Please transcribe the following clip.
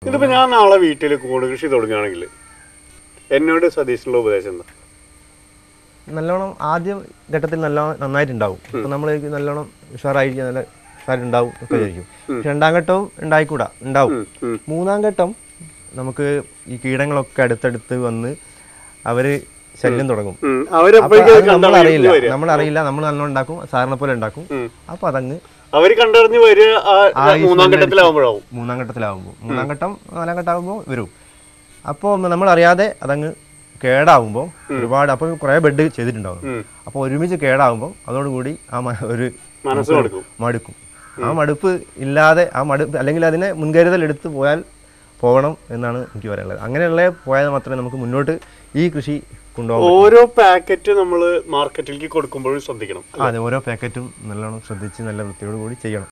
ഇതിപ്പോ ഞാൻ നാളെ വീട്ടിൽ കൂട് കൃഷി തുടങ്ങുകയാണെങ്കിൽ എന്നോട് സതീഷിനുള്ള ഉപദേശം എന്താ നല്ലോണം ആദ്യം ഘട്ടത്തിൽ നല്ല നന്നായിട്ടുണ്ടാവും ഇപ്പം നമ്മൾ നല്ലോണം ഉഷാറായി നല്ല ഉഷാറുണ്ടാവും ഒക്കെ വിചാരിക്കും പക്ഷെ രണ്ടാം ഘട്ടവും ഉണ്ടായിക്കൂടാ ഉണ്ടാവും ഉം. മൂന്നാം ഘട്ടം നമുക്ക് ഈ കീടങ്ങളൊക്കെ അടുത്തടുത്ത് വന്ന് അവര് ശല്യം തുടങ്ങും ഉം. അപ്പൊ അവരെപ്പോഴേക്കും അത് അത് നമ്മൾ കണ്ടറിഞ്ഞ് അറിയില്ല വരിക നമ്മൾ അറിയില്ല നമ്മൾ നല്ലോണം ഉണ്ടാക്കും സാറിനെ പോലെ ഉണ്ടാക്കും ഉം. അപ്പൊ അതങ്ങ് അവര് കണ്ടറിഞ്ഞ് വരിക ആ ആ ഈ മൂന്നാം smell ഘട്ടത്തിലാവുമ്പോഴാവും മൂന്നാം ഘട്ടത്തിലാവുമ്പോൾ മൂന്നാം ഘട്ടം നാലാം ഘട്ടം ആകുമ്പോൾ വരും അപ്പോൾ നമ്മൾ അറിയാതെ അതങ്ങ് കേടാവുമ്പോൾ ഒരുപാട് അപ്പോൾ കുറേ ബെഡ് ചെയ്തിട്ടുണ്ടാവും ഉം. അപ്പോൾ ഒരുമിച്ച് കേടാവുമ്പോൾ അതോടുകൂടി ആ മ- ഒരു മനസ്സ് കൊടുക്കും മടുക്കും ആ മടുപ്പ് ഇല്ലാതെ ആ മടുപ്പ് അല്ലെങ്കിൽ അതിനെ മുൻകരുതൽ എടുത്ത് പോയാൽ പോകണം എന്നാണ് എനിക്ക് പറയാനുള്ളത് അങ്ങനെയുള്ള പോയാൽ മാത്രമേ നമുക്ക് മുന്നോട്ട് ഈ കൃഷി കൊണ്ടുപോകാൻ ഓരോ പാക്കറ്റ് നമ്മൾ മാർക്കറ്റിലേക്ക് കൊടുക്കുമ്പോഴും ശ്രദ്ധിക്കണം ആ, അതെ ഓരോ പാക്കറ്റും നല്ലോണം ശ്രദ്ധിച്ച് നല്ല വൃത്തിയോട് കൂടി ചെയ്യണം